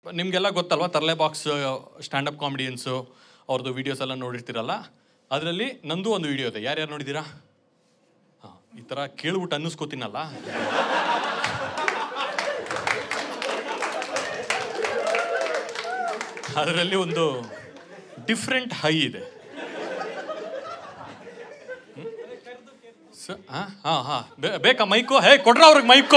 ನಿಮಗೆಲ್ಲ ಗೊತ್ತಲ್ವಾ ತರ್ಲೆ box stand-up ಕಾಮಿಡಿಯನ್ಸು ಅವ್ರದ್ದು ವೀಡಿಯೋಸ್ ಎಲ್ಲ ನೋಡಿರ್ತೀರಲ್ಲ ಅದರಲ್ಲಿ ನಂದು ಒಂದು ವಿಡಿಯೋ ಇದೆ ಯಾರ್ಯಾರು ನೋಡಿದ್ದೀರಾ ಹಾಂ ಈ ಥರ ಕೇಳ್ಬಿಟ್ಟು ಅನ್ನಿಸ್ಕೋತೀನಲ್ಲ ಅದರಲ್ಲಿ ಒಂದು ಡಿಫ್ರೆಂಟ್ ಹೈ ಇದೆ ಸ- ಹಾ ಹಾಂ ಹಾಂ ಬೇಕಾ ಮೈಕು ಹೇ ಕೊಡ್ರ ಅವ್ರಿಗೆ ಮೈಕು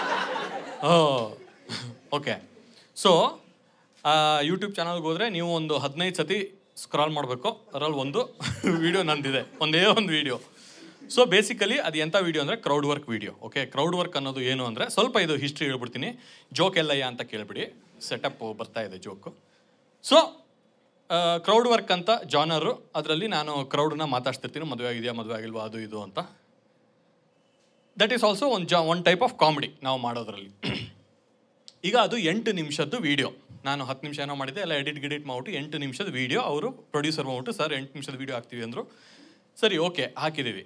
ಓಕೆ ಸೊ ಯೂಟ್ಯೂಬ್ ಚಾನಲ್ಗೆ ಹೋದರೆ ನೀವು ಒಂದು ಹದಿನೈದು ಸತಿ ಸ್ಕ್ರಾಲ್ ಮಾಡಬೇಕು ಅದರಲ್ಲಿ ಒಂದು ವಿಡಿಯೋ ನಂದಿದೆ ಒಂದೇ ಒಂದು ವಿಡಿಯೋ ಸೊ ಬೇಸಿಕಲಿ ಅದು ಎಂಥ ವಿಡಿಯೋ ಅಂದರೆ crowd work video okay crowd work ಅನ್ನೋದು ಏನು ಅಂದರೆ ಸ್ವಲ್ಪ ಇದು ಹಿಸ್ಟ್ರಿ ಹೇಳ್ಬಿಡ್ತೀನಿ ಜೋಕ್ ಎಲ್ಲಯ್ಯ ಅಂತ ಕೇಳ್ಬಿಡಿ ಸೆಟಪ್ ಬರ್ತಾ ಇದೆ ಜೋಕು ಸೊ ಕ್ರೌಡ್ ವರ್ಕ್ ಅಂತ ಜಾನರು ಅದರಲ್ಲಿ ನಾನು ಕ್ರೌಡನ್ನ ಮಾತಾಡ್ತಿರ್ತೀನಿ ಮದುವೆ ಆಗಿದೆಯಾ ಮದುವೆ ಆಗಿಲ್ವಾ ಅದು ಇದು ಅಂತ ದಟ್ ಈಸ್ ಆಲ್ಸೋ ಒಂದು ಜಾ ಒನ್ ಟೈಪ್ ಆಫ್ ಕಾಮಿಡಿ ನಾವು ಮಾಡೋದ್ರಲ್ಲಿ ಈಗ ಅದು ಎಂಟು ನಿಮಿಷದ್ದು ವಿಡಿಯೋ ನಾನು ಹತ್ತು ನಿಮಿಷ ಏನೋ ಮಾಡಿದ್ದೆ ಎಲ್ಲ ಎಡಿಟ್ ಗಿಡಿಟ್ ಮಾಡ್ಬಿಟ್ಟು ಎಂಟು ನಿಮಿಷದ ವಿಡಿಯೋ ಅವರು ಪ್ರೊಡ್ಯೂಸರ್ ಮಾಡ್ಬಿಟ್ಟು ಸರ್ ಎಂಟು ನಿಮಿಷದ ವಿಡಿಯೋ ಹಾಕ್ತೀವಿ ಅಂದರು ಸರಿ ಓಕೆ ಹಾಕಿದ್ದೀವಿ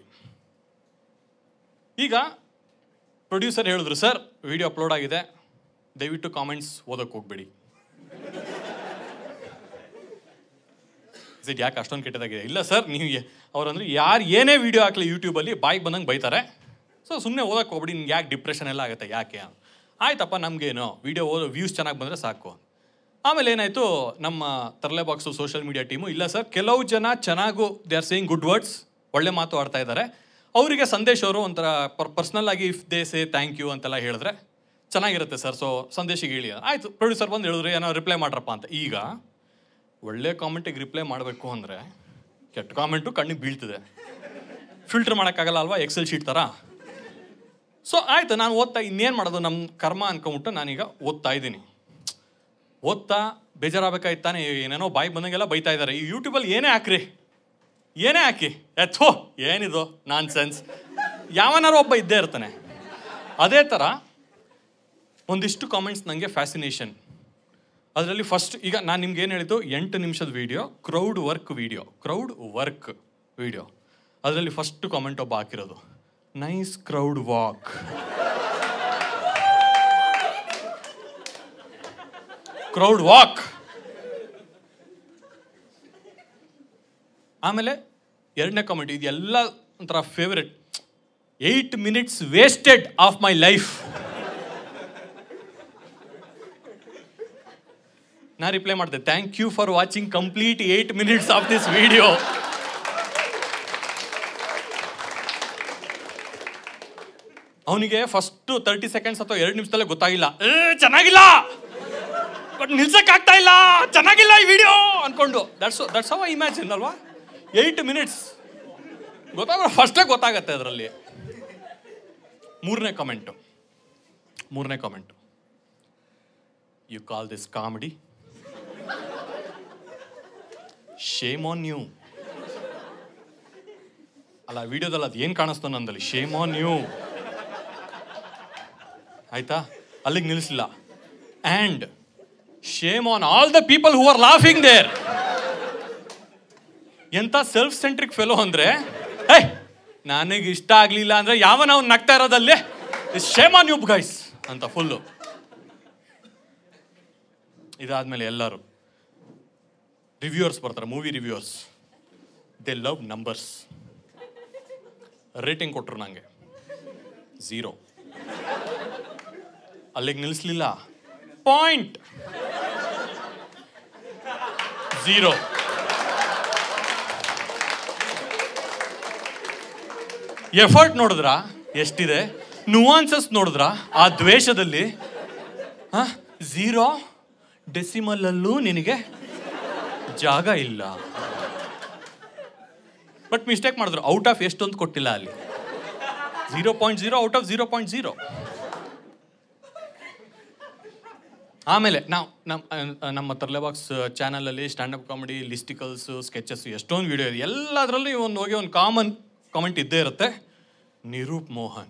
ಈಗ ಪ್ರೊಡ್ಯೂಸರ್ ಹೇಳಿದ್ರು ಸರ್ ವಿಡಿಯೋ ಅಪ್ಲೋಡ್ ಆಗಿದೆ ದಯವಿಟ್ಟು ಕಾಮೆಂಟ್ಸ್ ಓದೋಕೆ ಹೋಗ್ಬೇಡಿ ಇಟ್ ಯಾಕೆ ಅಷ್ಟೊಂದು ಕೆಟ್ಟದಾಗಿದೆ ಇಲ್ಲ ಸರ್ ನೀವು ಅವ್ರಂದ್ರೆ ಯಾರು ಏನೇ ವಿಡಿಯೋ ಹಾಕ್ಲಿ ಯೂಟ್ಯೂಬಲ್ಲಿ ಬಾಯಿಗೆ ಬಂದಂಗೆ ಬೈತಾರೆ ಸೊ ಸುಮ್ಮನೆ ಓದಕ್ಕೆ ಹೋಗ್ಬಿಡಿ ನಿಮ್ಗೆ ಯಾಕೆ ಡಿಪ್ರೆಷನ್ ಎಲ್ಲ ಆಗುತ್ತೆ ಯಾಕೆ ಆಯ್ತಪ್ಪ ನಮಗೇನು ವಿಡಿಯೋ ಓದೋ ವ್ಯೂಸ್ ಚೆನ್ನಾಗಿ ಬಂದರೆ ಸಾಕು ಆಮೇಲೆ ಏನಾಯಿತು ನಮ್ಮ Tarle box social media team ಇಲ್ಲ ಸರ್ ಕೆಲವು ಜನ ಚೆನ್ನಾಗೂ they are saying good words ಒಳ್ಳೆ ಮಾತು ಆಡ್ತಾ ಇದ್ದಾರೆ ಅವರಿಗೆ ಸಂದೇಶ್ ಅವರು ಒಂಥರ ಪರ್ ಪರ್ಸ್ನಲ್ ಆಗಿ if they say thank you ಅಂತೆಲ್ಲ ಹೇಳಿದ್ರೆ ಚೆನ್ನಾಗಿರುತ್ತೆ ಸರ್ ಸೊ ಸಂದೇಶಿಗೆ ಹೇಳಿ ಆಯಿತು ಪ್ರೊಡ್ಯೂಸರ್ ಬಂದು ಹೇಳಿದ್ರು ಏನೋ ರಿಪ್ಲೈ ಮಾಡ್ರಪ್ಪ ಅಂತ ಈಗ ಒಳ್ಳೆ ಕಾಮೆಂಟಿಗೆ ರಿಪ್ಲೈ ಮಾಡಬೇಕು ಅಂದರೆ ಕೆಟ್ಟ ಕಾಮೆಂಟು ಕಣ್ಣಿಗೆ ಬೀಳ್ತದೆ ಫಿಲ್ಟರ್ ಮಾಡೋಕ್ಕಾಗಲ್ಲ ಅಲ್ವಾ ಎಕ್ಸೆಲ್ ಶೀಟ್ ಥರ ಸೊ ಆಯ್ತು ನಾನು ಓದ್ತಾ ಇನ್ನೇನು ಮಾಡೋದು ನಮ್ಮ ಕರ್ಮ ಅನ್ಕೊಂಬಿಟ್ಟು ನಾನೀಗ ಓದ್ತಾ ಇದ್ದೀನಿ ಓದ್ತಾ ಬೇಜಾರಾಗಬೇಕಾಯ್ತು ತಾನೇ ಏನೇನೋ ಬಾಯಿ ಬಂದಂಗೆಲ್ಲ ಬೈತಾ ಇದ್ದಾರೆ ಈ ಯೂಟ್ಯೂಬಲ್ಲಿ ಏನೇ ಹಾಕ್ರಿ ಏನೇ ಹಾಕಿ ಎಥೋ ಏನಿದು ನಾನ್ ಸೆನ್ಸ್ ಯಾವನಾರು ಒಬ್ಬ ಇದ್ದೇ ಇರ್ತಾನೆ ಅದೇ ಥರ ಒಂದಿಷ್ಟು ಕಾಮೆಂಟ್ಸ್ ನನಗೆ ಫ್ಯಾಸಿನೇಷನ್ ಅದರಲ್ಲಿ ಫಸ್ಟ್ ಈಗ ನಾನು ನಿಮ್ಗೆ ಏನು ಹೇಳಿದ್ದು ಎಂಟು ನಿಮಿಷದ video crowd work video crowd work video ಅದರಲ್ಲಿ ಫಸ್ಟ್ ಕಾಮೆಂಟ್ ಒಬ್ಬ ಹಾಕಿರೋದು nice crowd walk crowd walk ಆಮೇಲೆ ಎರಡನೇ ಕಾಮೆಂಟ್ ಇದೆಲ್ಲ ಒಂಥರ favourite eight minutes wasted of my life ನಾ ರಿಪ್ಲೈ ಮಾಡಿದೆ thank you for watching complete eight minutes of this video ಅವನಿಗೆ ಫಸ್ಟ್ ತರ್ಟಿ ಸೆಕೆಂಡ್ಸ್ ಅಥವಾ ಎರಡು ನಿಮಿಷದಲ್ಲೇ ಗೊತ್ತಾಗಿಲ್ಲ ಏ ಚೆನ್ನಾಗಿಲ್ಲ ಬಟ್ ನಿಲ್ಸಕ್ ಆಗ್ತಾ ಇಲ್ಲ ಚೆನ್ನಾಗಿಲ್ಲ ಈ ವಿಡಿಯೋ ಅನ್ಕೊಂಡು ದಟ್ಸ್ ದಟ್ಸ್ ಅವ ಇಮ್ಯಾಜಿನ್ ಅಲ್ವಾ ಏಯ್ಟ್ ಮಿನಿಟ್ಸ್ ಗೊತ್ತಾಗ ಫಸ್ಟೇ ಗೊತ್ತಾಗತ್ತೆ ಅದರಲ್ಲಿ ಮೂರನೇ ಕಮೆಂಟು ಮೂರನೇ comment you call this comedy shame on you ಅಲ್ಲ ವಿಡಿಯೋದಲ್ಲಿ ಅದು ಏನು ಕಾಣಿಸ್ತು ನಂದಲ್ಲಿ ಶೇಮ್ ಆನ್ ಯು ಆಯ್ತಾ ಅಲ್ಲಿಗೆ ನಿಲ್ಲಿಸಿಲ್ಲ and shame on all the people who are laughing there ಎಂತ ಸೆಲ್ಫ್ ಸೆಂಟ್ರಿಕ್ ಫೆಲೋ ಅಂದ್ರೆ ಹೇ ನನಗೆ ಇಷ್ಟ ಆಗ್ಲಿಲ್ಲ ಅಂದ್ರೆ ಯಾವ ನಾವು ನಗ್ತಾ ಇರೋದಲ್ಲಿ ಶೇಮ್ ಆನ್ ಯು ಗೈಸ್ ಅಂತ ಫುಲ್ಲು ಇದಾದ್ಮೇಲೆ ಎಲ್ಲರೂ ರಿವ್ಯೂವರ್ಸ್ ಬರ್ತಾರೆ movie reviewers they love numbers rating ಕೊಟ್ಟರು ನನಗೆ ಝೀರೋ ಅಲ್ಲಿಗೆ ನಿಲ್ಲಿಸ್ಲಿಲ್ಲ ಪಾಯಿಂಟ್ ಝೀರೋ ಎಫರ್ಟ್ ನೋಡಿದ್ರ ಎಷ್ಟಿದೆ ನುವಾನ್ಸಸ್ ನೋಡಿದ್ರ ಆ ದ್ವೇಷದಲ್ಲಿ ಝೀರೋ ಡೆಸಿಮಲ್ಲಲ್ಲೂ ನಿನಗೆ ಜಾಗ ಇಲ್ಲ ಬಟ್ ಮಿಸ್ಟೇಕ್ ಮಾಡಿದ್ರು ಔಟ್ ಆಫ್ ಎಷ್ಟೊಂದು ಕೊಟ್ಟಿಲ್ಲ ಅಲ್ಲಿ zero point zero out of zero point zero ಆಮೇಲೆ ನಾವು ನಮ್ಮ ನಮ್ಮ ತರ್ಲೆ ಬಾಕ್ಸ್ ಚಾನಲಲ್ಲಿ ಸ್ಟ್ಯಾಂಡಪ್ ಕಾಮಿಡಿ ಲಿಸ್ಟಿಕಲ್ಸ್ ಸ್ಕೆಚಸ್ ಎಷ್ಟೊಂದು ವಿಡಿಯೋ ಇದೆ ಎಲ್ಲದರಲ್ಲೂ ಒಂದು ಹೋಗಿ ಒಂದು ಕಾಮನ್ ಕಾಮೆಂಟ್ ಇದ್ದೇ ಇರುತ್ತೆ ನಿರೂಪ್ ಮೋಹನ್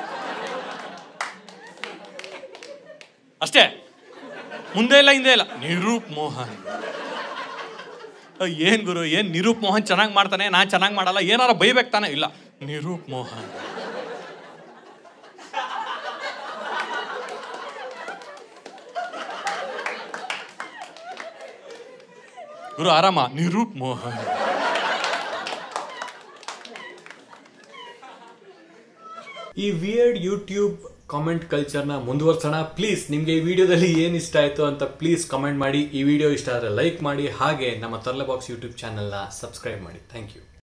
ಅಷ್ಟೇ ಮುಂದೆ ಇಲ್ಲ ಹಿಂದೆ ಇಲ್ಲ ನಿರೂಪ್ ಮೋಹನ್ ಏನು ಗುರು ಏನು ನಿರೂಪ್ ಮೋಹನ್ ಚೆನ್ನಾಗಿ ಮಾಡ್ತಾನೆ ನಾನು ಚೆನ್ನಾಗಿ ಮಾಡಲ್ಲ ಏನಾರ ಬೈಬೇಕು ತಾನೆ ಇಲ್ಲ ನಿರೂಪ್ ಮೋಹನ್ ಗುರು ಆರಾಮ ನಿರೂಪ್ ಮೋಹನ್ ಈ ವಿಯರ್ಡ್ ಯೂಟ್ಯೂಬ್ ಕಾಮೆಂಟ್ ಕಲ್ಚರ್ನ ಮುಂದುವರ್ಸೋಣ ಪ್ಲೀಸ್ ನಿಮಗೆ ಈ ವಿಡಿಯೋದಲ್ಲಿ ಏನು ಇಷ್ಟ ಆಯಿತು ಅಂತ ಪ್ಲೀಸ್ ಕಮೆಂಟ್ ಮಾಡಿ ಈ ವಿಡಿಯೋ ಇಷ್ಟ ಆದರೆ ಲೈಕ್ ಮಾಡಿ ಹಾಗೆ ನಮ್ಮ ತರ್ಲೆ ಬಾಕ್ಸ್ ಯೂಟ್ಯೂಬ್ ಚಾನಲ್ನ ಸಬ್ಸ್ಕ್ರೈಬ್ ಮಾಡಿ ಥ್ಯಾಂಕ್ ಯು